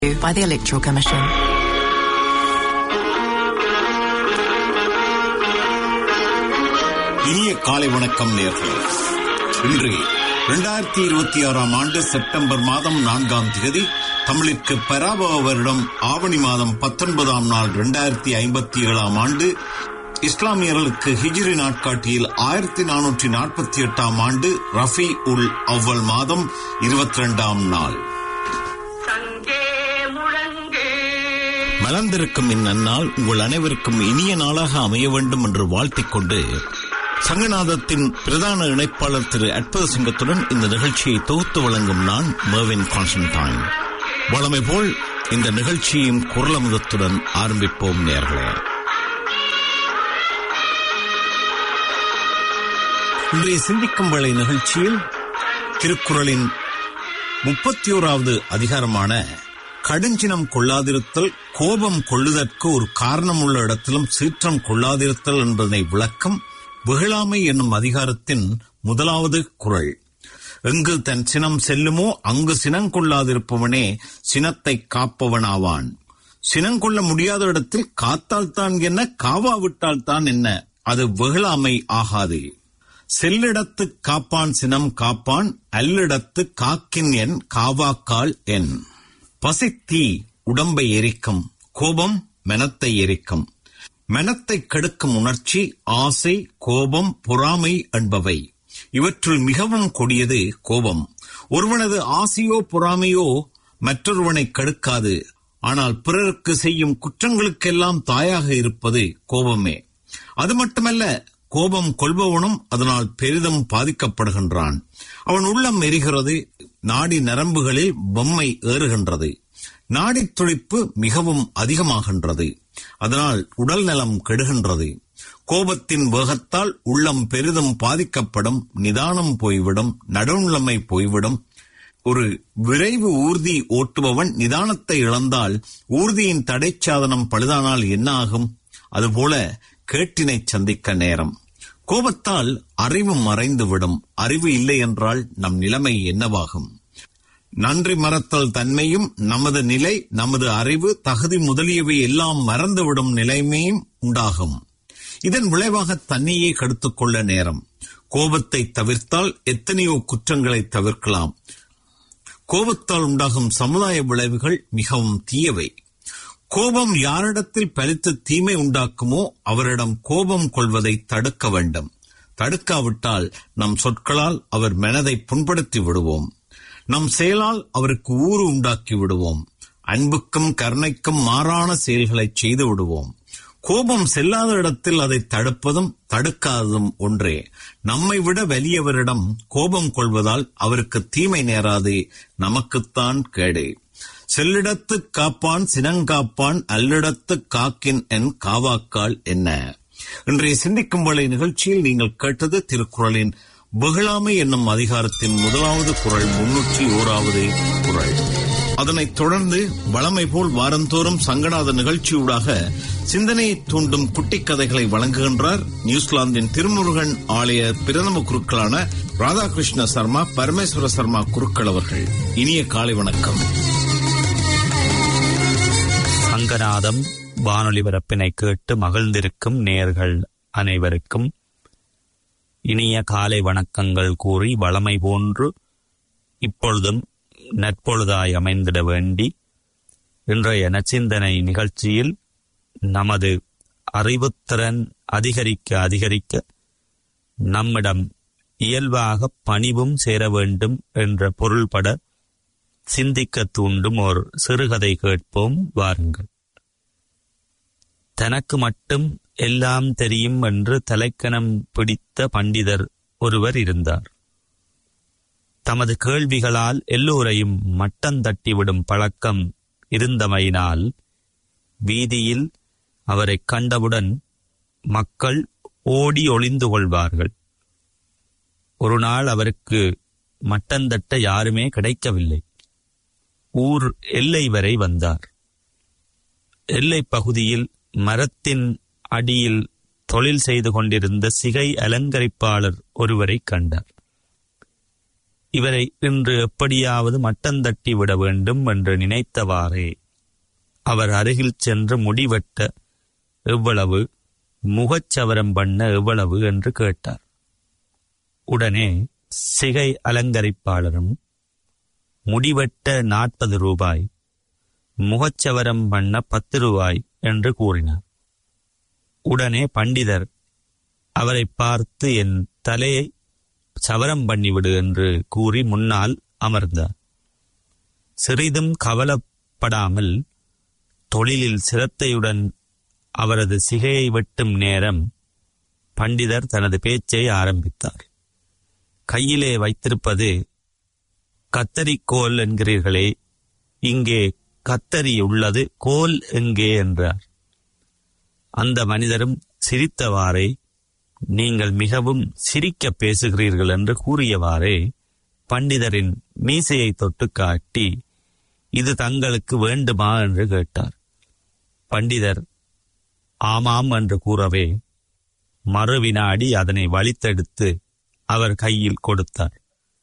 by the Electoral Commission. இனிய காலை வணக்கம் நேர்களே இன்று இரண்டாயிரத்தி இருபத்தி ஆறாம் ஆண்டு செப்டம்பர் மாதம் நான்காம் தேதி தமிழிற்கு பராபவ வருடம் ஆவணி மாதம் பத்தொன்பதாம் நாள் இரண்டாயிரத்தி ஐம்பத்தி ஏழாம் ஆண்டு இஸ்லாமியர்களுக்கு ஹிஜ்ரி நாட்காட்டியில் ஆயிரத்தி நானூற்றி நாற்பத்தி எட்டாம் ஆண்டு ரஃபி உல் அவ்வல் மாதம் இருபத்தி ரெண்டாம் நாள் சங்கே முழங்கு மலர்ந்திருக்கும் இந்நன்னாள் உங்கள் அனைவருக்கும் இனிய நாளாக அமைய வேண்டும் என்று வாழ்த்திக் கொண்டு சங்கநாதத்தின் பிரதான இணைப்பாளர் திரு அற்புத சிங்கத்துடன் இந்த நிகழ்ச்சியை தொகுத்து வழங்கும் நான் மேவின் கான்ஸ்டன்டைன் வழமை போல் இந்த நிகழ்ச்சியும் குரலமுதத்துடன் ஆரம்பிப்போம் நேர்களே இன்றைய சிந்திக்கும் வேளை நிகழ்ச்சியில் திருக்குறளின் முப்பத்தி ஓராவது அதிகாரமான கடுஞ்சினம் கொள்ளாதிருத்தல் கோபம் கொள்ளுதற்கு ஒரு காரணம் உள்ள இடத்திலும் சீற்றம் கொள்ளாதிருத்தல் என்பதனை விளக்கம் வெகுளாமை என்னும் அதிகாரத்தின் முதலாவது குறள் எங்கு தன் சினம் செல்லுமோ அங்கு சினங்கொள்ளாதிருப்பவனே சினத்தை காப்பவனாவான் சினங்கொள்ள முடியாத இடத்தில் காத்தால்தான் என்ன காவாவிட்டால்தான் என்ன அது வெகுளாமை ஆகாது செல்லிடத்து காப்பான் சினம் காப்பான் அல்லிடத்து காக்கின் என் காவாக்கால் என் பசித்தீ உடம்பை எரிக்கும் கோபம் மனத்தை எரிக்கும் மனத்தை கெடுக்கும் உணர்ச்சி ஆசை கோபம் பொறாமை என்பவை இவற்றுள் மிகவும் கொடியது கோபம் ஒருவனது ஆசையோ பொறாமையோ மற்றொருவனை கெடுக்காது ஆனால் பிறருக்கு செய்யும் குற்றங்களுக்கெல்லாம் தாயாக இருப்பது கோபமே அது மட்டுமல்ல கோபம் கொள்பவனும் அதனால் பெரிதும் பாதிக்கப்படுகின்றான் அவன் உள்ளம் எரிகிறது நாடி நரம்புகளில் பொம்மை ஏறுகின்றது நாடி துடிப்பு மிகவும் அதிகமாகின்றது அதனால் உடல் நலம் கெடுகின்றது கோபத்தின் வேகத்தால் உள்ளம் பெரிதும் பாதிக்கப்படும் நிதானம் போய்விடும் நடுநிலைமை போய்விடும் ஒரு விரைவு ஊர்தி ஓட்டுபவன் நிதானத்தை இழந்தால் ஊர்தியின் தடைச்சாதனம் பழுதானால் என்ன ஆகும் அதுபோல கேட்டினை சந்திக்க நேரம் கோபத்தால் அறிவு மறைந்துவிடும் அறிவு இல்லை என்றால் நம் நிலைமை என்னவாகும் நன்றி மறத்தல் தன்மையும் நமது நிலை நமது அறிவு தகுதி முதலியவை எல்லாம் மறந்துவிடும் நிலைமையும் உண்டாகும் இதன் விளைவாக தன்னையே கெடுத்துக் கொள்ள நேரம் கோபத்தை தவிர்த்தால் எத்தனையோ குற்றங்களை தவிர்க்கலாம் கோபத்தால் உண்டாகும் சமுதாய விளைவுகள் மிகவும் தீயவை கோபம் யாரிடத்தில் பலித்து தீமை உண்டாக்குமோ அவரிடம் கோபம் கொள்வதை தடுக்க வேண்டும் தடுக்காவிட்டால் நம் சொற்களால் அவர் மனதை புண்படுத்தி விடுவோம் நம் செயலால் அவருக்கு ஊறு உண்டாக்கி விடுவோம் அன்புக்கும் கருணைக்கும் மாறான செயல்களை செய்து விடுவோம் கோபம் செல்லாத இடத்தில் அதை தடுப்பதும் தடுக்காததும் ஒன்றே நம்மை விட வலியவரிடம் கோபம் கொள்வதால் அவருக்கு தீமை நேராது நமக்குத்தான் கேடு செல்லிடத்து காப்பான் சினங்காப்பான் அல்லிடத்து காக்கின் என் காவாக்கால் என்ன இன்றைய சிந்திக்கும் வேளை நிகழ்ச்சியில் நீங்கள் கேட்டது திருக்குறளின் வெகுளாமை என்னும் அதிகாரத்தின் முதலாவது குரல் முன்னூற்றி ஓராவது குரல் அதனைத் தொடர்ந்து வளமை போல் வாரந்தோறும் சங்கநாத நிகழ்ச்சியூடாக சிந்தனையை தூண்டும் குட்டிக் கதைகளை வழங்குகின்றார் நியூசிலாந்தின் திருமுருகன் ஆலய பிரதம குருக்களான ராதாகிருஷ்ண சர்மா பரமேஸ்வர சர்மா குருக்கள் அவர்கள் இனிய காலை வணக்கம் சங்கநாதம் வானொலி பரப்பினை கேட்டு மகிழ்ந்திருக்கும் நேர்கள் அனைவருக்கும் இனிய காலை வணக்கங்கள் கூறி வளமை போன்று இப்பொழுதும் நற்பொழுதாய் அமைந்திட வேண்டி இன்றைய நச்சிந்தனை நிகழ்ச்சியில் நமது அறிவுத்திறன் அதிகரிக்க அதிகரிக்க நம்மிடம் இயல்பாக பணிவும் சேர வேண்டும் என்ற பொருள்பட சிந்திக்க தூண்டும் ஒரு சிறுகதை கேட்போம் வாருங்கள் தனக்கு மட்டும் எல்லாம் தெரியும் என்று தலைக்கணம் பிடித்த பண்டிதர் ஒருவர் இருந்தார் தமது கேள்விகளால் எல்லோரையும் மட்டந்தட்டிவிடும் பழக்கம் இருந்தமையினால் வீதியில் அவரைக் கண்டவுடன் மக்கள் ஓடி ஒளிந்து கொள்வார்கள் ஒரு நாள் அவருக்கு மட்டந்தட்ட யாருமே கிடைக்கவில்லை ஊர் எல்லை வரை வந்தார் எல்லைப் பகுதியில் மரத்தின் அடியில் தொழில் செய்து கொண்டிருந்த சிகை அலங்கரிப்பாளர் ஒருவரை கண்டார் இவரை இன்று எப்படியாவது மட்டந்தட்டி விட வேண்டும் என்று நினைத்தவாறே அவர் அருகில் சென்று முடிவெட்ட எவ்வளவு முகச்சவரம் பண்ண எவ்வளவு என்று கேட்டார் உடனே சிகை அலங்கரிப்பாளரும் முடிவெட்ட நாற்பது ரூபாய் முகச்சவரம் பண்ண பத்து ரூபாய் என்று கூறினார் உடனே பண்டிதர் அவரை பார்த்து என் தலையை சவரம் பண்ணிவிடு என்று கூறி முன்னால் அமர்ந்தார் சிறிதும் கவலைப்படாமல் தொழிலில் சிரத்தையுடன் அவரது சிகையை வெட்டும் நேரம் பண்டிதர் தனது பேச்சை ஆரம்பித்தார் கையிலே வைத்திருப்பது கத்தரிக்கோல் என்கிறீர்களே இங்கே கத்தரி உள்ளது கோல் எங்கே என்றார் அந்த மனிதரும் சிரித்தவாறே நீங்கள் மிகவும் சிரிக்க பேசுகிறீர்கள் என்று கூறியவாறே பண்டிதரின் மீசையை தொட்டு காட்டி இது தங்களுக்கு வேண்டுமா என்று கேட்டார் பண்டிதர் ஆமாம் என்று கூறவே மறுவினாடி அதனை வலித்தெடுத்து அவர் கையில் கொடுத்தார்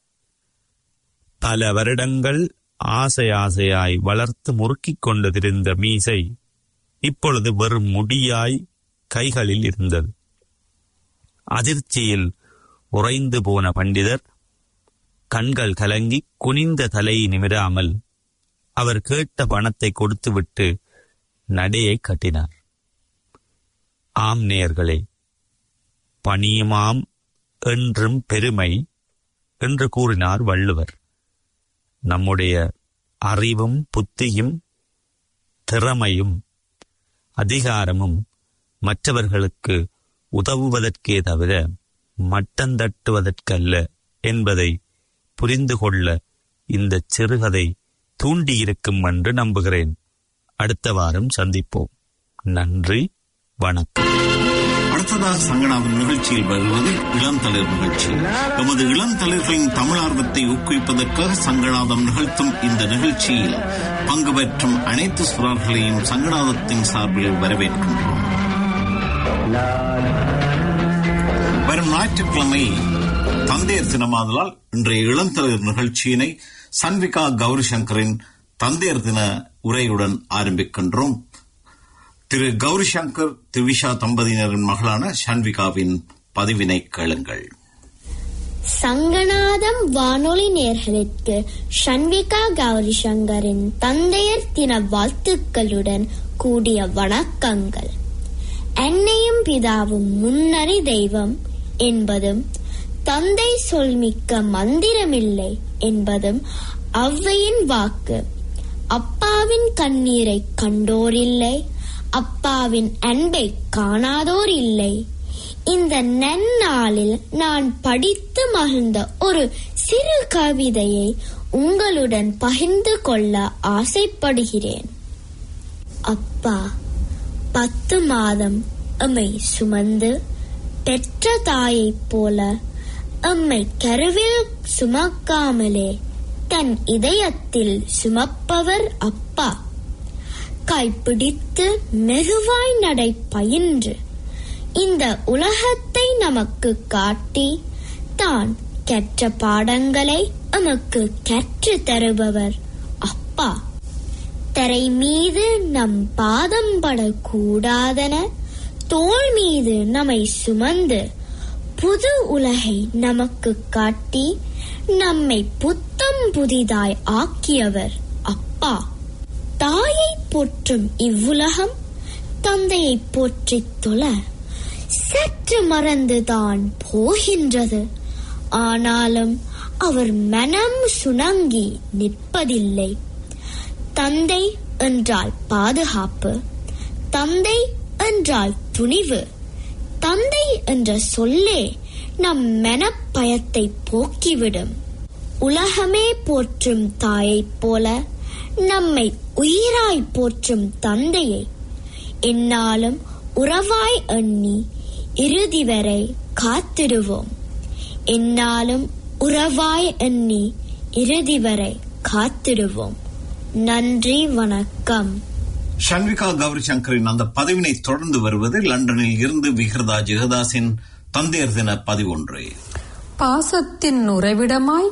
பல வருடங்கள் ஆசை ஆசையாய் வளர்த்து முறுக்கிக் கொண்டு திரிந்த மீசை இப்பொழுது வெறும் முடியாய் கைகளில் இருந்தது அதிர்ச்சியில் உறைந்து போன பண்டிதர் கண்கள் கலங்கி குனிந்த தலையை நிமிராமல் அவர் கேட்ட பணத்தை கொடுத்துவிட்டு நடையை கட்டினார் ஆம் நேயர்களே பணியுமாம் என்றும் பெருமை என்று கூறினார் வள்ளுவர் நம்முடைய அறிவும் புத்தியும் திறமையும் அதிகாரமும் மற்றவர்களுக்கு உதவுவதற்கே தவிர மட்டந்தட்டுவதற்கல்ல என்பதை புரிந்து கொள்ள இந்த சிறுகதை தூண்டியிருக்கும் என்று நம்புகிறேன் அடுத்த வாரம் சந்திப்போம் நன்றி வணக்கம் அடுத்ததாக சங்கடாவின் நிகழ்ச்சியில் வருவது இளந்தளிர் நிகழ்ச்சி எமது இளந்தளிர்களின் தமிழ் ஆர்வத்தை ஊக்குவிப்பதற்காக சங்கடாதம் நிகழ்த்தும் இந்த நிகழ்ச்சியில் பங்கு பெற்றும் அனைத்து சுரர்களையும் சங்கடாதத்தின் சார்பில் வரவேற்கின்றோம் வரும் ஞாயிற்றுக்கிழமை தந்தையர் தினமாதலால் இன்றைய இளந்தளிர் நிகழ்ச்சியினை சன்விகா கௌரி சங்கரின் தந்தையர் தின உரையுடன் ஆரம்பிக்கின்றோம் திரு கௌரி சங்கர் திவிஷா தம்பதியினரின் மகளான சன்விகாவின் பதிவினை கேளுங்கள் சங்கநாதம் வானொலி நேர்களுக்கு ஷண்விகா கௌரி சங்கரின் தந்தையர் தின வாழ்த்துக்களுடன் கூடிய வணக்கங்கள் என்னையும் பிதாவும் முன்னறி தெய்வம் என்பதும் தந்தை சொல்மிக்க மந்திரமில்லை என்பதும் ஔவையின் வாக்கு அப்பாவின் கண்ணீரை கண்டோரில்லை அப்பாவின் அன்பை காணாதோர் இல்லை இந்த நன்னாளில் நான் படித்து மகிழ்ந்த ஒரு சிறு கவிதையை உங்களுடன் பகிர்ந்து கொள்ள ஆசைப்படுகிறேன் அப்பா பத்து மாதம் எம்மை சுமந்து பெற்ற தாயைப் போல எம்மை கருவில் சுமக்காமலே தன் இதயத்தில் சுமப்பவர் அப்பா கைப்பிடித்து மெதுவாய் நடை பயின்று இந்த உலகத்தை நமக்கு காட்டி தான் கற்ற பாடங்களை நமக்கு கற்று தருபவர் அப்பா தரை மீது நம் பாதம் படக்கூடாதென தோள் மீது நம்மை சுமந்து புது உலகை நமக்கு காட்டி நம்மை புத்தம் புதிதாய் ஆக்கியவர் அப்பா தாயை போற்றும் இவ்வுலகம் தந்தையை போற்றித் தொழ சற்று மறந்துதான் போகின்றது ஆனாலும் அவர் மனம் சுணங்கி நிற்பதில்லை தந்தை என்றால் பாதுகாப்பு தந்தை என்றால் துணிவு தந்தை என்ற சொல்லே நம் மனப்பயத்தை போக்கிவிடும் உலகமே போற்றும் தாயைப் போல நம்மை உயிராய் போற்றும் தந்தையை என்னாலும் உறவாய் எண்ணி இறுதி வரை காத்திடுவோம் என்னாலும் உறவாய் எண்ணி இறுதி வரை காத்திடுவோம் நன்றி வணக்கம் ஷன்விகா கௌரி சங்கரின் அந்த பதிவினை தொடர்ந்து வருவது லண்டனில் இருந்து விகிருதா ஜெகதாஸின் தந்தையர் தின பதிவொன்று பாசத்தின் உறைவிடமாய்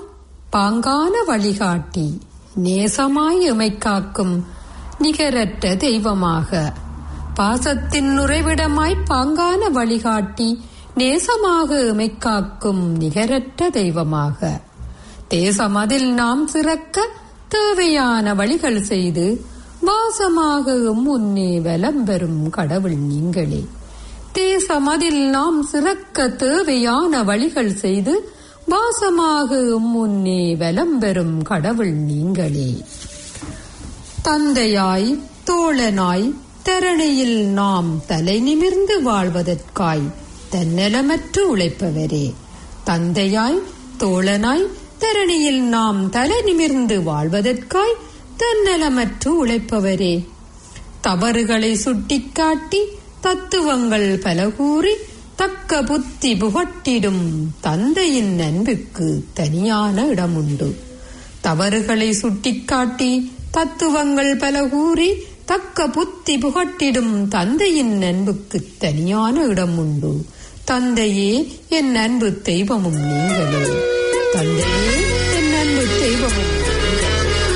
பாங்கான வழிகாட்டி நேசமாய் எமை காக்கும் நிகரற்ற தெய்வமாக பாசத்தின் உறைவிடமாய் பாங்கான வழிகாட்டி நேசமாக எமை காக்கும் நிகரற்ற தெய்வமாக தேசமதில் நாம் சிறக்க தேவையான வழிகள் செய்து வாசமாக முன்னே வலம் பெறும் கடவுள் நீங்களே தேசமதில் நாம் சிறக்க தேவையான வழிகள் செய்து வாசமாக முன்னே வலம் பெறும் கடவுள் நீங்களே தந்தையாய் தோழனாய் தரணியில் நாம் தலை நிமிர்ந்து வாழ்வதற்காய் தன்னலமற்று உழைப்பவரே தந்தையாய் தோழனாய் தரணியில் நாம் தலை நிமிர்ந்து வாழ்வதற்காய் தன்னலமற்று உழைப்பவரே தவறுகளை சுட்டிக்காட்டி தத்துவங்கள் பல கூறி தக்க புத்தி புகட்டிடும் தந்தையின் அன்புக்கு தனியான இடமுண்டு தவறுகளை சுட்டிக்காட்டி தத்துவங்கள் பல கூறி தக்க புத்தி புகட்டிடும் தந்தையின் அன்புக்கு தனியான இடம் உண்டு தந்தையே என் அன்பு தெய்வமும் நீங்களே தந்தையே என் அன்பு தெய்வமும் நீங்களே.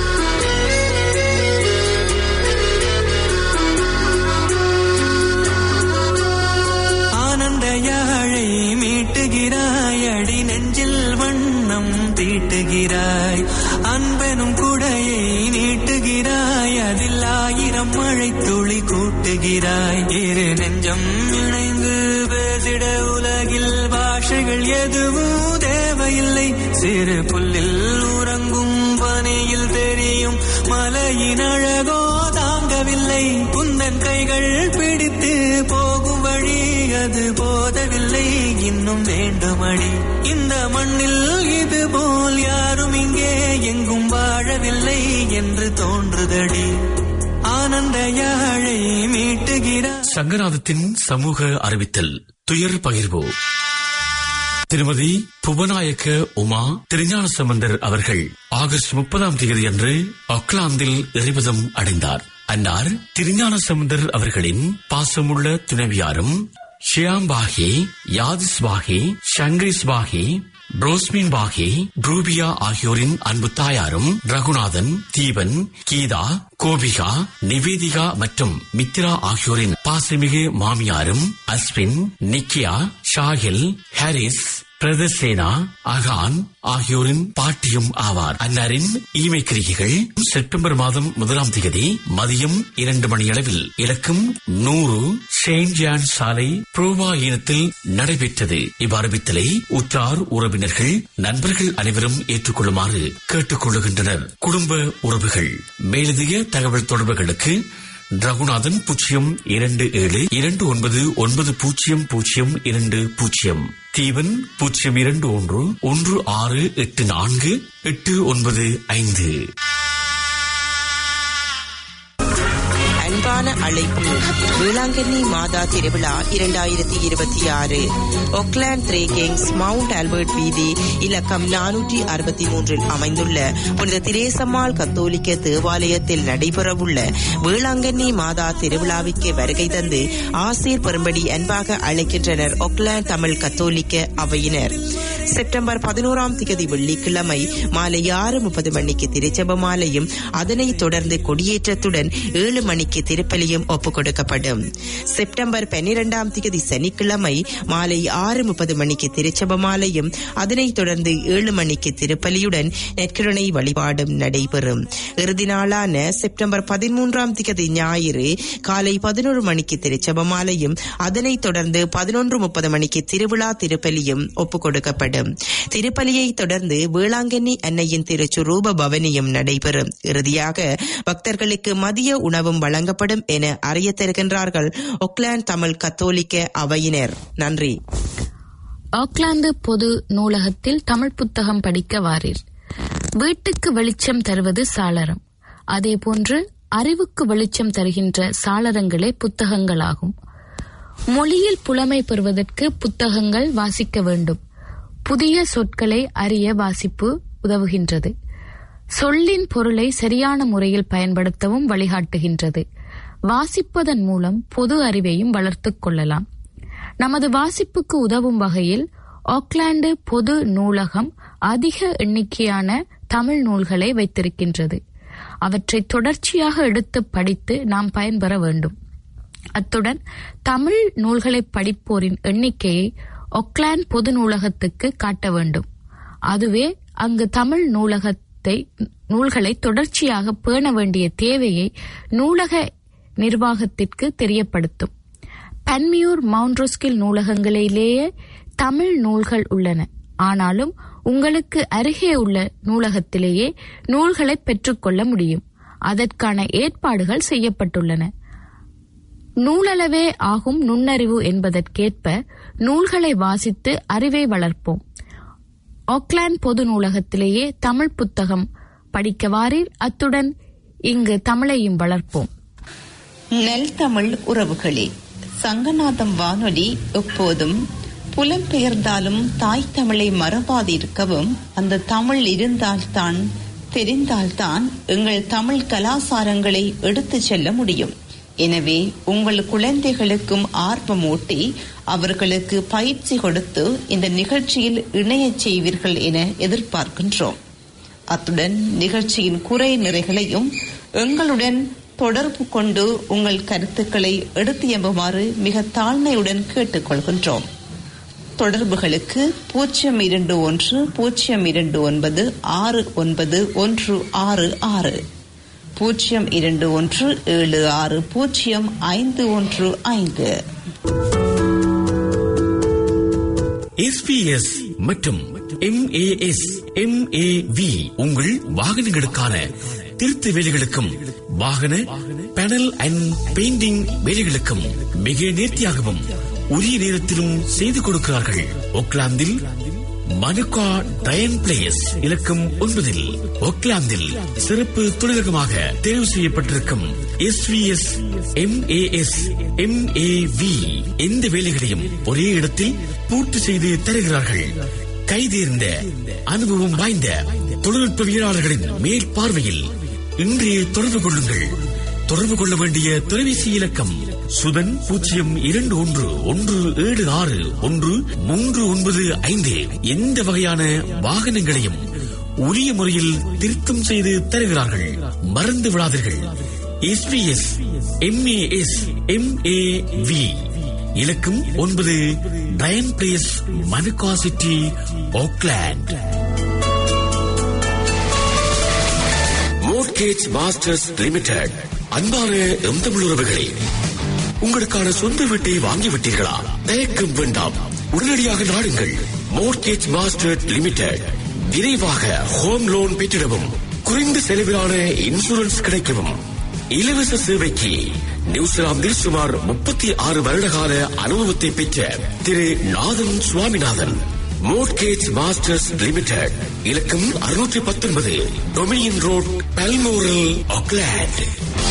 ஆனந்த யாழை மீட்டுகிறாய் அடி நெஞ்சில் வண்ணம் தீட்டுகிறாய் அன்பெனும் குடையை நீட்டுகிறாய் அதில் ஆயிரம் மழை துளி கூட்டுகிறாய் இரு நெஞ்சம் இணைந்து பேசிட உலகில் பாஷைகள் எதுவும் தேவையில்லை சிறு புல்லில் உறங்கும் பனியில் தெரியும் மலையின் அழகோ தாங்கவில்லை குந்தன் கைகள் பிடித்து போகும் வழி அது போதவில்லை இன்னும் வேண்டுமடி இந்த மண்ணில் இது போல் யாரும் இங்கே எங்கும் வாழவில்லை என்று தோன்றுதடி ஆனந்த யாழை மீட்டுகிறார் சங்கநாதத்தின் சமூக அறிவித்தல் துயர் பகிர்வு திருமதி புவநாயக்க உமா திருஞான சம்பந்தர் அவர்கள் ஆகஸ்ட் முப்பதாம் தேதி அன்று ஆக்லாந்தில் இறைவதம் அடைந்தார் அன்னார் திருஞான சம்பந்தர் அவர்களின் பாசமுள்ள துணைவியாரும் ஷியாம் பாகே யாதிஸ் பாகே ஷங்கிரிஸ் பாகே புரோஸ்மின் பாகே ப்ரூபியா ஆகியோரின் அன்பு தாயாரும் ரகுநாதன் தீபன் கீதா கோபிகா நிவேதிகா மற்றும் மித்ரா ஆகியோரின் பாசமிகு மாமியாரும் அஸ்வின் நிக்கியா ஷாகில் ஹாரிஸ் பிரதசேனா அகான் ஆகியோரின் பாட்டியும் ஆவார் அன்னாரின் ஈமை கிரிகைகள் செப்டம்பர் மாதம் முதலாம் தேதி மதியம் இரண்டு மணியளவில் இலக்கம் நூறு செயின்ட் ஜான் சாலை புரோவா இனத்தில் நடைபெற்றது இவ்வறிவித்தலை உற்றார் உறவினர்கள் நண்பர்கள் அனைவரும் ஏற்றுக்கொள்ளுமாறு கேட்டுக் கொள்ளுகின்றனர் குடும்ப உறவுகள் மேலதிக தகவல் தொடர்புகளுக்கு ரகுநாதன் பூஜ்ஜியம் இரண்டு ஏழு இரண்டு ஒன்பது ஒன்பது பூஜ்ஜியம் பூஜ்ஜியம் இரண்டு பூஜ்ஜியம் தீவன் பூஜ்ஜியம் இரண்டு ஒன்று ஒன்று ஆறு எட்டு நான்கு எட்டு ஒன்பது ஐந்து அன்பான அழைப்பு வேளாங்கண்ணி மாதா திருவிழா இரண்டாயிரத்தி இருபத்தி ஆறு Auckland three kings Mount Albert வீதி இலக்கம் நானூற்றி அறுபத்தி மூன்றில் அமைந்துள்ள புனித திரேசம்மாள் கத்தோலிக்க தேவாலயத்தில் நடைபெறவுள்ள வேளாங்கண்ணி மாதா திருவிழாவிற்கு வருகை தந்து ஆசீர் பெறும்படி அன்பாக அழைக்கின்றனர் ஒக்லாண்ட் தமிழ் கத்தோலிக்க அவையினர் செப்டம்பர் பதினோராம் தேதி வெள்ளிக்கிழமை மாலை ஆறு முப்பது மணிக்கு திருச்செப மாலையும் அதனைத் தொடர்ந்து கொடியேற்றத்துடன் ஏழு மணிக்கு திருப்பலியும் ஒப்புக் கொடுக்கப்படும் செப்டம்பர் பன்னிரெண்டாம் தேதி சனிக்கிழமை மாலை ஆறு முப்பது மணிக்கு திருச்செப மாலையும் அதனைத் தொடர்ந்து ஏழு மணிக்கு திருப்பலியுடன் நெற்கருணை வழிபாடும் நடைபெறும் இறுதி நாளான செப்டம்பர் பதிமூன்றாம் தேதி ஞாயிறு காலை பதினோரு மணிக்கு திருச்செப மாலையும் அதனைத் தொடர்ந்து பதினொன்று முப்பது மணிக்கு திருவிழா திருப்பலியும் ஒப்புக் கொடுக்கப்படும் திருப்பலியை தொடர்ந்து வேளாங்கண்ணி அன்னையின் திருச்சுரூப பவனியும் நடைபெறும் இறுதியாக பக்தர்களுக்கு மதிய உணவும் வழங்கப்படும் என அறிய தருகின்றார்கள் ஒக்லாந்து தமிழ் கத்தோலிக்க அவையினர் நன்றி ஆக்லாந்து பொது நூலகத்தில் தமிழ் புத்தகம் படிக்க வாரீர் வீட்டுக்கு வெளிச்சம் தருவது சாளரம் அதேபோன்று அறிவுக்கு வெளிச்சம் தருகின்ற சாளரங்களே புத்தகங்களாகும் மொழியில் புலமை பெறுவதற்கு புத்தகங்கள் வாசிக்க வேண்டும் புதிய சொற்களை அறிய வாசிப்பு உதவுகின்றது சொல்லின் பொருளை சரியான முறையில் பயன்படுத்தவும் வழிகாட்டுகின்றது வாசிப்பதன் மூலம் பொது அறிவையும் வளர்த்துக் கொள்ளலாம் நமது வாசிப்புக்கு உதவும் வகையில் ஆக்லாந்து பொது நூலகம் அதிக எண்ணிக்கையான தமிழ் நூல்களை வைத்திருக்கின்றது அவற்றை தொடர்ச்சியாக எடுத்து படித்து நாம் பயன்பெற வேண்டும் அத்துடன் தமிழ் நூல்களை படிப்போரின் எண்ணிக்கையை ஒக்லாந்து பொது நூலகத்துக்கு காட்ட வேண்டும் அதுவே அங்கு தமிழ் நூலகத்தை நூல்களை தொடர்ச்சியாக பேண வேண்டிய தேவையை நூலக நிர்வாகத்திற்கு தெரியப்படுத்தும் பன்மியூர் மவுண்ட்ரோஸ்கில் நூலகங்களிலேயே தமிழ் நூல்கள் உள்ளன ஆனாலும் உங்களுக்கு அருகே உள்ள நூலகத்திலேயே நூல்களை பெற்றுக்கொள்ள முடியும் அதற்கான ஏற்பாடுகள் செய்யப்பட்டுள்ளன நூலளவே ஆகும் நுண்ணறிவு என்பதற்கேற்ப நூல்களை வாசித்து அறிவை வளர்ப்போம் ஆக்லாந்து பொது நூலகத்திலேயே தமிழ் புத்தகம் படிக்க வாரீர் அத்துடன் இங்கு தமிழையும் வளர்ப்போம் நெல் தமிழ் உறவுகளே சங்கநாதம் வானொலி எப்போதும் புலம்பெயர்ந்தாலும் தாய் தமிழை மறவாதிருக்கவும் அந்த தமிழ் இருந்தால்தான் தெரிந்தால்தான் எங்கள் தமிழ் கலாசாரங்களை எடுத்துச் செல்ல முடியும் எனவே உங்கள் குழந்தைகளுக்கும் ஆர்வமூட்டி அவர்களுக்கு பயிற்சி கொடுத்து இந்த நிகழ்ச்சியில் இணையச் செய்வீர்கள் என எதிர்பார்க்கின்றோம் அத்துடன் நிகழ்ச்சியின் குறை நிறைகளையும் எங்களுடன் தொடர்பு கொண்டு உங்கள் கருத்துக்களை எடுத்து எம்புமாறு மிக தாழ்மையுடன் கேட்டுக்கொள்கின்றோம் தொடர்புகளுக்கு பூஜ்ஜியம் இரண்டு ஒன்று பூஜ்ஜியம் இரண்டு ஒன்பது ஆறு ஒன்பது ஒன்று ஆறு ஆறு பூஜ்ஜியம் இரண்டு ஒன்று ஏழு ஆறு பூஜ்ஜியம் ஐந்து ஒன்று ஐந்து எஸ்பிஎஸ் மற்றும் எம்ஏஎஸ் எம்ஏவி உங்கள் வாகனங்களுக்கான திருத்த வேலைகளுக்கும் வாகன பேனல் அண்ட் பெயிண்டிங் வேலைகளுக்கும் மிக நேர்த்தியாகவும் உரிய நேரத்திலும் செய்து கொடுக்கிறார்கள் ஒக்லாந்தில் மனுகா டயன் பிளேஸ் இலக்கம் ஒன்பதில் ஒக்லாந்தில் சிறப்பு தொழிலகமாக தேர்வு செய்யப்பட்டிருக்கும் எஸ்விஎஸ் எம்ஏஎஸ் எம்ஏவி எந்த வேலைகளையும் ஒரே இடத்தில் பூர்த்தி செய்து தருகிறார்கள் கைதேர்ந்த அனுபவம் வாய்ந்த தொழில்நுட்பவியலாளர்களின் மேல் பார்வையில் இன்றே தொடர்பு கொள்ளுங்கள் தொடர்பு கொள்ள வேண்டிய தொலைபேசி இலக்கம் சுதன் பூஜ்ஜியம் இரண்டு ஒன்று ஒன்று ஏழு ஆறு ஒன்று மூன்று ஒன்பது ஐந்து எந்த வகையான வாகனங்களையும் உரிய முறையில் திருத்தம் செய்து தருகிறார்கள் மறந்து விடாதீர்கள் எஸ்பிஎஸ் எம்ஏஎஸ் எம்ஏவி இலக்கம் ஒன்பது Diane place Manukau city Auckland mortgage masters limited அன்பான எம் தமிழ் உறவுகளே உங்களுக்கான சொந்த வீட்டை வாங்கிவிட்டீர்களா தயக்கம் வேண்டாம் உடனடியாக நாடுங்கள் மோர்கேஜ் மாஸ்டர் லிமிடெட் விரைவாக ஹோம் லோன் பெற்றிடவும் குறைந்த செலவிலான இன்சூரன்ஸ் கிடைக்கவும் இலவச சேவைக்கு நியூசிலாந்தில் சுமார் முப்பத்தி ஆறு வருடகால அனுபவத்தை பெற்ற திரு Nathan Swaminathan mortgage masters limited இலக்கம் அறுநூற்றி பத்தொன்பது டொமினியன் ரோட் பல்மோரல் ஆக்லாண்ட்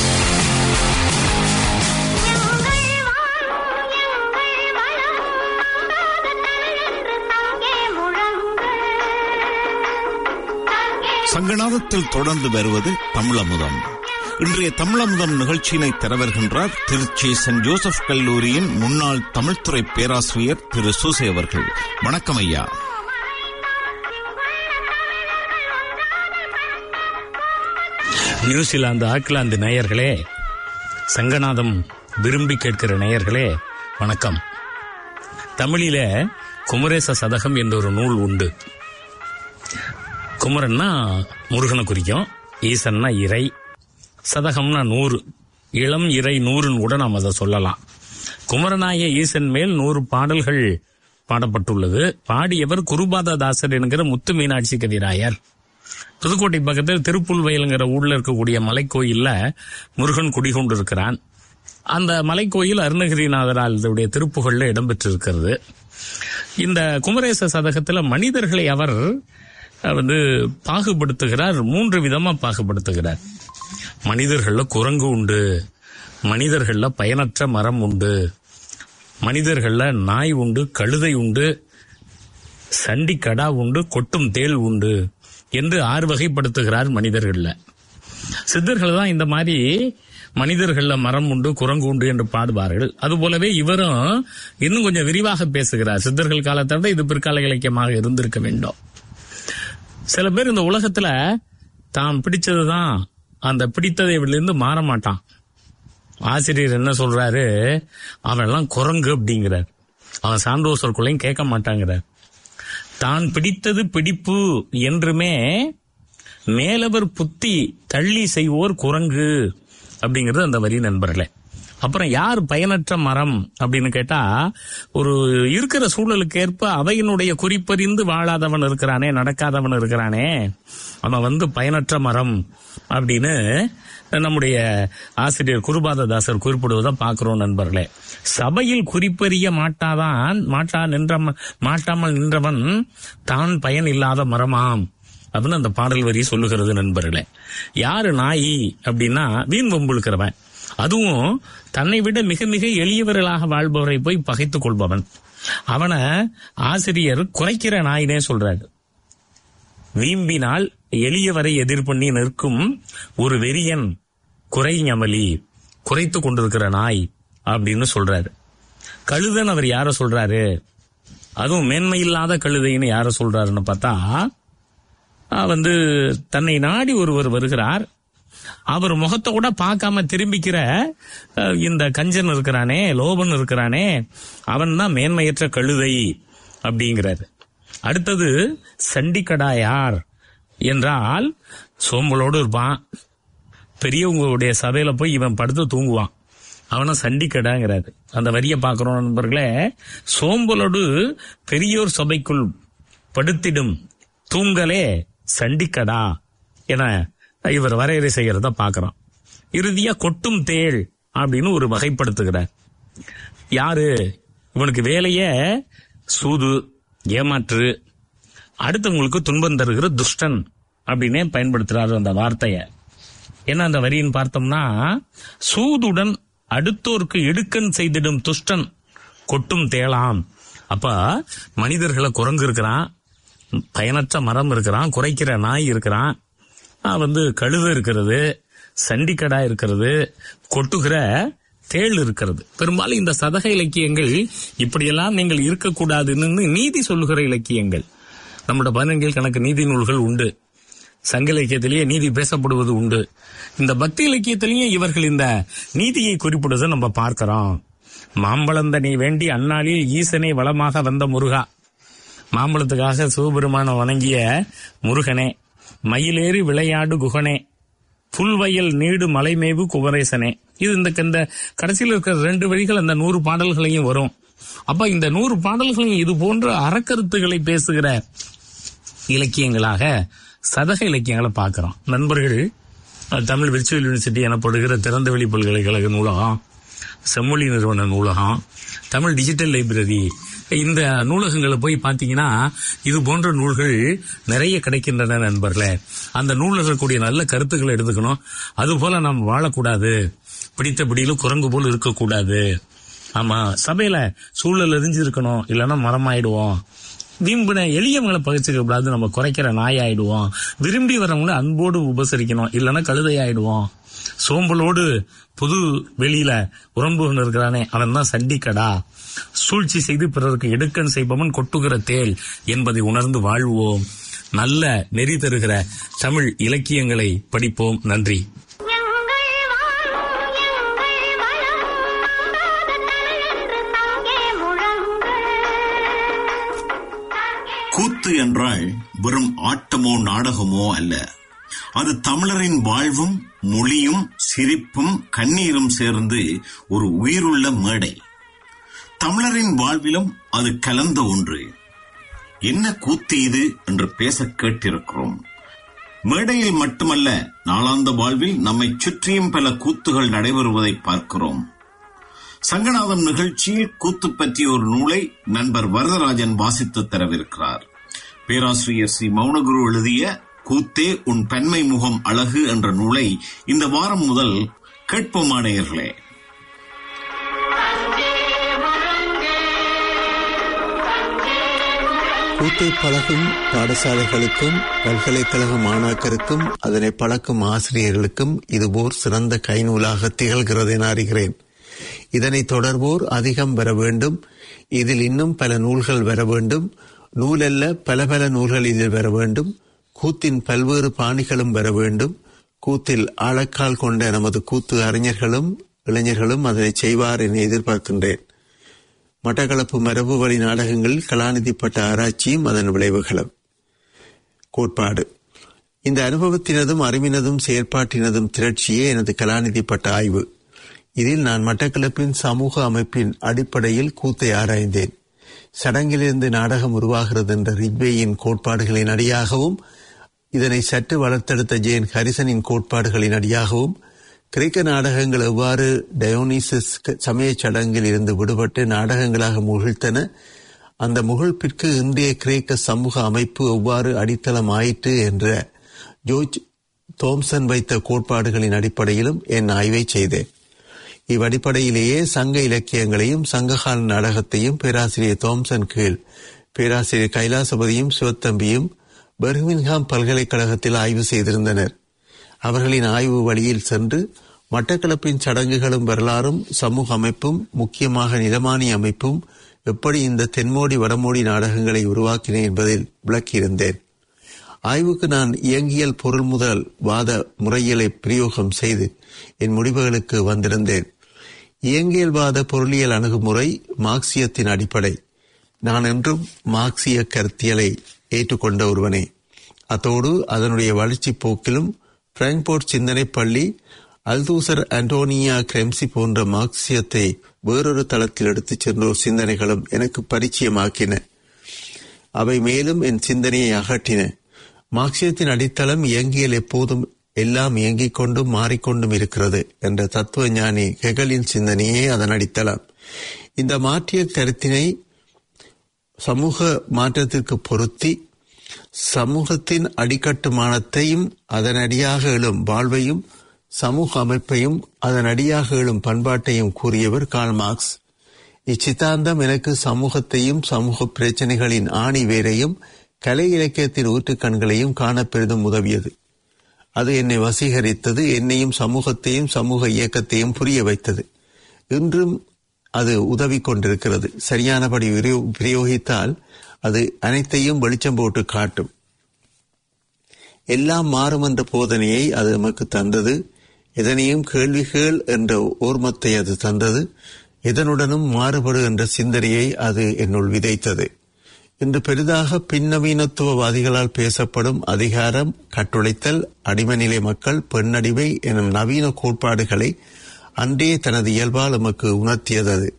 சங்கநாதத்தில் தொடர்ந்து வருவது தமிழமுதம் இன்றைய தமிழமுதம் நிகழ்ச்சியினை தரவருகின்றார் திருச்சி சென்ட் ஜோசப் கல்லூரியின் முன்னாள் தமிழ்துறை பேராசிரியர் திரு சூசை அவர்கள் வணக்கம் ஐயா நியூசிலாந்து ஆக்லாந்து நேயர்களே சங்கநாதம் விரும்பி கேட்கிற நேயர்களே வணக்கம் தமிழில குமரேச சதகம் என்ற ஒரு நூல் உண்டு குமரன்னா முருகனை குறிக்கும் ஈசன்னா இறை சதகம்னா நூறு இளம் இறை நூறுன்னு கூட நாம் அதை சொல்லலாம் குமரனாய ஈசன் மேல் நூறு பாடல்கள் பாடப்பட்டுள்ளது பாடியவர் குருபாததாசர் என்கிற முத்து மீனாட்சி கதிராயர் புதுக்கோட்டை பக்கத்தில் திருப்புல்வயலுங்கிற ஊர்ல இருக்கக்கூடிய மலைக்கோயில்ல முருகன் குடிகொண்டு இருக்கிறான் அந்த மலைக்கோயில் அருணகிரிநாதரால் இதனுடைய திருப்புகள்ல இடம்பெற்றிருக்கிறது இந்த குமரேச சதகத்துல மனிதர்களை அவர் வந்து பாகுபடுத்துகிறார் மூன்று விதமா பாகுபடுத்துகிறார் மனிதர்கள்ல குரங்கு உண்டு மனிதர்கள்ல பயனற்ற மரம் உண்டு மனிதர்கள்ல நாய் உண்டு கழுதை உண்டு சண்டி கடா உண்டு கொட்டும் தேள் உண்டு என்று ஆறு வகைப்படுத்துகிறார் மனிதர்கள்ல சித்தர்கள் தான் இந்த மாதிரி மனிதர்கள்ல மரம் உண்டு குரங்கு உண்டு என்று பாடுவார்கள் அதுபோலவே இவரும் இன்னும் கொஞ்சம் விரிவாக பேசுகிறார் சித்தர்கள் காலத்தை விட இது பிற்கால இலக்கியமாக இருந்திருக்க வேண்டும் சில பேர் இந்த உலகத்துல தான் பிடிச்சதுதான் அந்த பிடித்ததையிலிருந்து மாற மாட்டான் ஆசிரியர் என்ன சொல்றாரு அவன் எல்லாம் குரங்கு அப்படிங்கிறார் அவன் சான்றோர் சொற்களையும் கேட்க மாட்டாங்கிறார் தான் பிடித்தது பிடிப்பு என்றுமே மேலவர் புத்தி தள்ளி செய்வோர் குரங்கு அப்படிங்கிறது அந்த வரி நண்பர்களே அப்புறம் யார் பயனற்ற மரம் அப்படின்னு கேட்டா ஒரு இருக்கிற சூழலுக்கு ஏற்ப அவையினுடைய குறிப்பறிந்து வாழாதவன் இருக்கிறானே நடக்காதவன் இருக்கிறானே அவன் வந்து பயனற்ற மரம் அப்படின்னு நம்முடைய ஆசிரியர் குருபாததாசர் குறிப்பிடுவதை பார்க்கிறோம் நண்பர்களே சபையில் குறிப்பறிய மாட்டாதான் மாட்டா நின்ற மாட்டாமல் நின்றவன் தான் பயன் இல்லாத மரமாம் அப்படின்னு அந்த பாடல் வரி சொல்லுகிறது நண்பர்களே யாரு நாயி அப்படின்னா வீண் வம்புழுக்கிறவன் அதுவும் தன்னை விட மிக மிக எளியவர்களாக வாழ்பவரை போய் பகைத்துக் கொள்பவன் அவனை ஆசிரியர் குறைக்கிற நாயினே சொல்றாரு வீம்பினால் எளியவரை எதிர் பண்ணி நிற்கும் ஒரு வெறியன் குறை ஞமலி குறைத்து கொண்டிருக்கிற நாய் அப்படின்னு சொல்றாரு கழுதன் அவர் யார சொல்றாரு அதுவும் மேன்மையில்லாத கழுதைன்னு யார சொல்றாருன்னு பார்த்தா ஆஹ் வந்து தன்னை நாடி ஒருவர் வருகிறார் அவர் முகத்தை கூட பார்க்காம திரும்பிக்கிற அஹ், இந்த கஞ்சன் இருக்கிறானே லோபன் இருக்கிறானே அவன் தான் மேன்மையற்ற கழுதை அப்படிங்கிறாரு அடுத்தது சண்டிக்கடா யார் என்றால் சோம்பலோடு இருப்பான் பெரியவங்களுடைய சபையில போய் இவன் படுத்து தூங்குவான் அவன சண்டிக்கடாங்கிறாரு அந்த வரிய பாக்குறோம் நண்பர்களே சோம்பலோடு பெரியோர் சபைக்குள் படுத்திடும் தூங்கலே சண்டிக்கடா என இவர் வரையறை செய்யறத பாக்குறோம் இறுதியா கொட்டும் தேள் அப்படின்னு ஒரு வகைப்படுத்துகிறார் யாரு இவனுக்கு வேலைய சூது ஏமாற்று அடுத்தவங்களுக்கு துன்பம் தருகிற துஷ்டன் அப்படின்னே பயன்படுத்துறாரு அந்த வார்த்தைய என்ன அந்த வரின்னு பார்த்தோம்னா சூதுடன் அடுத்தோருக்கு இடுக்கன் செய்திடும் துஷ்டன் கொட்டும் தேளாம் அப்ப மனிதர்களை குரங்கு இருக்கிறான் பயனற்ற மரம் இருக்கிறான் குறைக்கிற நாய் இருக்கிறான் ஆ, வந்து கழுத இருக்கிறது சண்டிக்கடா இருக்கிறது கொட்டுகிற தேள் இருக்கிறது பெரும்பாலும் இந்த சதக இலக்கியங்கள் இப்படியெல்லாம் நீங்கள் இருக்கக்கூடாதுன்னு நீதி சொல்லுகிற இலக்கியங்கள் நம்முடைய பதினெண்கள் கணக்கு நீதி நூல்கள் உண்டு சங்க இலக்கியத்திலேயே நீதி பேசப்படுவது உண்டு இந்த பக்தி இலக்கியத்திலேயும் இவர்கள் இந்த நீதியை குறிப்பிடுவதை நம்ம பார்க்கிறோம் மாம்பழந்த நீ வேண்டி அந்நாளில் ஈசனை வளமாக வந்த முருகா மாம்பழத்துக்காக சிவபெருமான வணங்கிய முருகனே மயிலேறி விளையாடு குகனே புல்வயல் நீடு மலைமேவு குமரேசனே இது இந்த இந்த கடைசியில் இருக்கிற ரெண்டு வரிகள் அந்த நூறு பாடல்களையும் வரும் அப்ப இந்த நூறு பாடல்களையும் இது போன்ற அறக்கருத்துக்களை பேசுகிற இலக்கியங்களாக சதக இலக்கியங்களை பார்க்கிறோம் நண்பர்கள் அஹ், தமிழ் விர்ச்சுவல் யூனிவர்சிட்டி எனப்படுகிற திறந்தவெளி பல்கலைக்கழக நூலகம் செம்மொழி நிறுவன நூலகம் தமிழ் டிஜிட்டல் லைப்ரரி இந்த நூலகங்களை போய் பார்த்தீங்கன்னா இது போன்ற நூல்கள் நிறைய கிடைக்கின்றன நண்பர்களே அந்த நூலில் இருக்கக்கூடிய நல்ல கருத்துக்களை எடுத்துக்கணும் அது போல நாம் வாழக்கூடாது பிடித்தபடியிலும் குரங்கு போல் இருக்கக்கூடாது ஆமா சபையில சூழல் எரிஞ்சு இருக்கணும் இல்லைன்னா மரமாயிடுவோம் வீம்புன எளியவங்களை பகிர்ச்சிக்க கூடாது நம்ம குறைக்கிற நாய் ஆயிடுவோம் விரும்பி வரவங்களை அன்போடு உபசரிக்கணும் இல்லைன்னா கழுதை ஆயிடுவோம் சோம்பலோடு புது வெளியில உறம்புகன் இருக்கிறானே அவன் தான் சண்டிக்கடா சூழ்ச்சி செய்து பிறருக்கு எடுக்கன் செய்பவன் கொட்டுகிற தேள் என்பதை உணர்ந்து வாழ்வோம் நல்ல நெறி தருகிற தமிழ் இலக்கியங்களை படிப்போம் நன்றி கூத்து என்றால் வெறும் ஆட்டமோ நாடகமோ அல்ல அது தமிழரின் வாழ்வும் மொழியும் சிரிப்பும் கண்ணீரும் சேர்ந்து ஒரு உயிருள்ள மேடை தமிழரின் வாழ்விலும் அது கலந்த ஒன்று என்ன கூத்து இது என்று பேச கேட்டிருக்கிறோம் மேடையில் மட்டுமல்ல நாளாந்த வாழ்வில் நம்மை சுற்றியும் பல கூத்துகள் நடைபெறுவதை பார்க்கிறோம் சங்கநாதம் நிகழ்ச்சியில் கூத்து பற்றிய ஒரு நூலை நண்பர் வரதராஜன் வாசித்து தரவிருக்கிறார் பேராசிரியர் ஸ்ரீ மௌனகுரு எழுதிய கூத்தே உன் பெண்மை முகம் அழகு என்ற நூலை இந்த வாரம் முதல் கேட்போமானேயர்களே கூத்தை பழகும் பாடசாலைகளுக்கும் பல்கலைக்கழக மாணாக்கருக்கும் அதனை பழக்கும் ஆசிரியர்களுக்கும் இதுபோர் சிறந்த கைநூலாக திகழ்கிறது என அறிகிறேன் இதனை தொடர்வோர் அதிகம் வர வேண்டும் இதில் இன்னும் பல நூல்கள் வர வேண்டும் நூலல்ல பல பல நூல்கள் இதில் வர வேண்டும் கூத்தின் பல்வேறு பாணிகளும் வர வேண்டும் கூத்தில் ஆழக்கால் கொண்ட நமது கூத்து அறிஞர்களும் இளைஞர்களும் அதனை செய்வார் என எதிர்பார்க்கின்றேன் மட்டக்களப்பு மரபு வழி நாடகங்களில் கலாநிதிப்பட்ட ஆராய்ச்சியும் அதன் விளைவுகளும் கோட்பாடு இந்த அனுபவத்தினதும் அறிவினதும் செயற்பாட்டினதும் திரட்சியே எனது கலாநிதிப்பட்ட ஆய்வு இதில் நான் மட்டக்களப்பின் சமூக அமைப்பின் அடிப்படையில் கூத்தை ஆராய்ந்தேன் சடங்கிலிருந்து நாடகம் உருவாகிறது என்ற ரிட்வேயின் கோட்பாடுகளின் அடியாகவும் இதனை சற்று வளர்த்தெடுத்த ஜேன் ஹரிசனின் கோட்பாடுகளின் அடியாகவும் கிரேக்க நாடகங்கள் எவ்வாறு டயோனிசஸ் சமயச் சடங்கில் இருந்து விடுபட்டு நாடகங்களாக முகிழ்த்தன அந்த முகிழ்ப்பிற்கு இன்றைய கிரேக்க சமூக அமைப்பு எவ்வாறு அடித்தளம் ஆயிற்று என்ற ஜோர்ஜ் தோம்சன் வைத்த கோட்பாடுகளின் அடிப்படையிலும் என் ஆய்வை செய்தேன் இவ்வடிப்படையிலேயே சங்க இலக்கியங்களையும் சங்ககால நாடகத்தையும் பேராசிரியர் தோம்சன் கீழ் பேராசிரியர் கைலாசபதியும் சிவத்தம்பியும் பெர்மின்ஹாம் பல்கலைக்கழகத்தில் ஆய்வு செய்திருந்தனர் அவர்களின் ஆய்வு வழியில் சென்று மட்டக்களப்பின் சடங்குகளும் வரலாறும் சமூக அமைப்பும் முக்கியமாக நிலமானி அமைப்பும் எப்படி இந்த தென்மோடி வடமோடி நாடகங்களை உருவாக்கின என்பதில் விளக்கியிருந்தேன் ஆய்வுக்கு நான் இயங்கியல் பொருள் முதல் வாத முறையியலை பிரயோகம் செய்து என் முடிவுகளுக்கு வந்திருந்தேன் இயங்கியல்வாத பொருளியல் அணுகுமுறை மார்க்சியத்தின் அடிப்படை நான் என்றும் மார்க்சிய கருத்தியலை ஏற்றுக்கொண்ட ஒருவனே அத்தோடு அதனுடைய வளர்ச்சி போக்கிலும் பிராங்க்போர்ட் சிந்தனை பள்ளி அல்தூசர் அண்டோனியா கிரெம்சி போன்ற மார்க்சியத்தை வேறொரு தளத்தில் எடுத்துச் சென்றோர் சிந்தனைகளும் எனக்கு பரிச்சயமாக்கின அவை மேலும் என் சிந்தனையை அகற்றின மார்க்சியத்தின் அடித்தளம் இயங்கியல் எப்போதும் எல்லாம் இயங்கிக் கொண்டும் மாறிக்கொண்டும் இருக்கிறது என்ற தத்துவ ஞானி ஹெகலின் சிந்தனையே அதன் அடித்தளம் இந்த மாற்றிய கருத்தினை சமூக மாற்றத்திற்கு பொருத்தி சமூகத்தின் அடிக்கட்டுமானத்தையும் அதன் அடியாக எழும் வாழ்வையும் சமூக அமைப்பையும் அதன் அடியாக எழும் பண்பாட்டையும் கூறியவர் கால் மார்க்ஸ் இச்சித்தாந்தம் எனக்கு சமூகத்தையும் சமூக பிரச்சனைகளின் ஆணி வேரையும் கலை இலக்கியத்தின் ஊற்றுக்கண்களையும் காண பெரிதும் உதவியது அது என்னை வசீகரித்தது என்னையும் சமூகத்தையும் சமூக இயக்கத்தையும் புரிய வைத்தது இன்றும் அது உதவி கொண்டிருக்கிறது சரியானபடி பிரயோகித்தால் அது அனைத்தையும் வெளிச்சம் போட்டு காட்டும் எல்லாம் மாறும் என்ற போதனையை அது நமக்கு தந்தது எதனையும் கேள்விகள் என்ற ஓர்மத்தை அது தந்தது எதனுடனும் மாறுபடு என்ற சிந்தனையை அது என்னுள் விதைத்தது இன்று பெரிதாக பின்னவீனத்துவவாதிகளால் பேசப்படும் அதிகாரம் கட்டுழைத்தல் அடிமநிலை மக்கள் பெண்ணடிமை எனும் நவீன கோட்பாடுகளை அன்றே தனது இயல்பால் நமக்கு உணர்த்தியது அது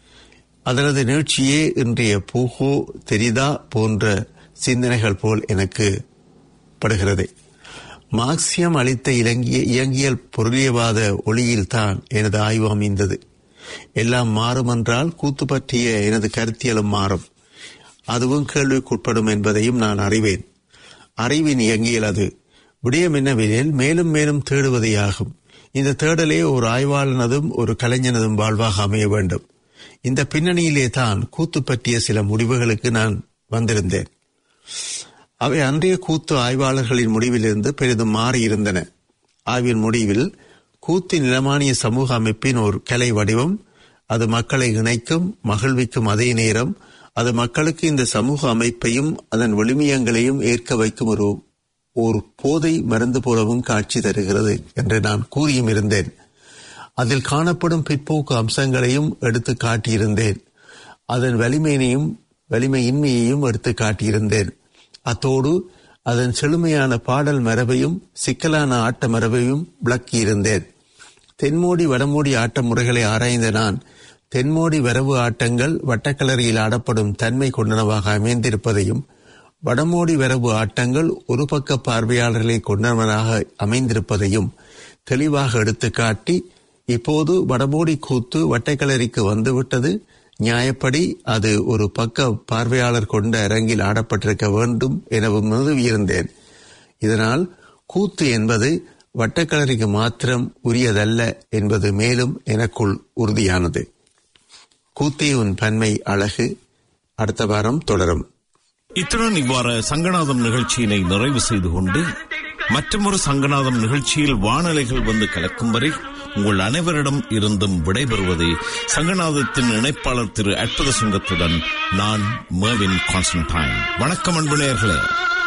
அதனது நீட்சியே இன்றைய பூகோ தெரிதா போன்ற சிந்தனைகள் போல் எனக்கு படுகிறது மார்க்சியம் அளித்த இலங்கிய இயங்கியல் பொருளியவாத ஒளியில்தான் எனது ஆய்வு அமைந்தது எல்லாம் மாறும் என்றால் கூத்து பற்றிய எனது கருத்தியலும் மாறும் அதுவும் கேள்விக்குட்படும் என்பதையும் நான் அறிவேன் அறிவின் இயங்கியல் அது விடயம் என்னவெனில் மேலும் மேலும் தேடுவதே ஆகும் இந்த தேடலே ஒரு ஆய்வாளனதும் ஒரு கலைஞனதும் வாழ்வாக அமைய வேண்டும் இந்த பின்னணியிலே தான் கூத்து பற்றிய சில முடிவுகளுக்கு நான் வந்திருந்தேன் அவை அன்றைய கூத்து ஆய்வாளர்களின் முடிவிலிருந்து பெரிதும் மாறியிருந்தன ஆய்வின் முடிவில் கூத்து நிலமானிய சமூக அமைப்பின் ஒரு கலை வடிவம் அது மக்களை இணைக்கும் மகிழ்விக்கும் அதே நேரம் அது மக்களுக்கு இந்த சமூக அமைப்பையும் அதன் விழுமியங்களையும் ஏற்க வைக்கும் ஒரு ஒரு போதை மருந்து போலவும் காட்சி தருகிறது என்று நான் கூறியும் இருந்தேன் அதில் காணப்படும் பிற்போக்கு அம்சங்களையும் எடுத்து காட்டியிருந்தேன் அதன் வலிமையினையும் வலிமையின்மையையும் எடுத்து காட்டியிருந்தேன் அத்தோடு அதன் செழுமையான பாடல் மரபையும் சிக்கலான ஆட்ட மரபையும் விளக்கியிருந்தேன் தென்மோடி வடமோடி ஆட்ட முறைகளை ஆராய்ந்த நான் தென்மோடி வரவு ஆட்டங்கள் வட்டக்கலரியில் ஆடப்படும் தன்மை கொண்டனவாக அமைந்திருப்பதையும் வடமோடி வரவு ஆட்டங்கள் ஒரு பக்க பார்வையாளர்களை கொண்டவனாக அமைந்திருப்பதையும் தெளிவாக எடுத்துக்காட்டி இப்போது வடமோடி கூத்து வட்டக்கலரிக்கு வந்துவிட்டது நியாயப்படி அது ஒரு பக்க பார்வையாளர் கொண்ட அரங்கில் ஆடப்பட்டிருக்க வேண்டும் எனவும் நிறுவியிருந்தேன் இதனால் கூத்து என்பது வட்டக்கலரிக்கு மாத்திரம் உரியதல்ல என்பது மேலும் எனக்குள் உறுதியானது கூத்தே உன் பன்மை அழகு அடுத்த வாரம் தொடரும் இத்துடன் இவ்வாறு சங்கநாதம் நிகழ்ச்சியினை நிறைவு செய்து கொண்டு மற்றொரு சங்கநாதம் நிகழ்ச்சியில் வானலைகள் வந்து கலக்கும் வரை உங்கள் அனைவரிடம் இருந்தும் விடைபெறுவது சங்கநாதத்தின் இணைப்பாளர் திரு அற்புத சிங்கத்துடன் நான் மேவின் கான்ஸ்டன்டைன் வணக்கம் அன்பு நேயர்களே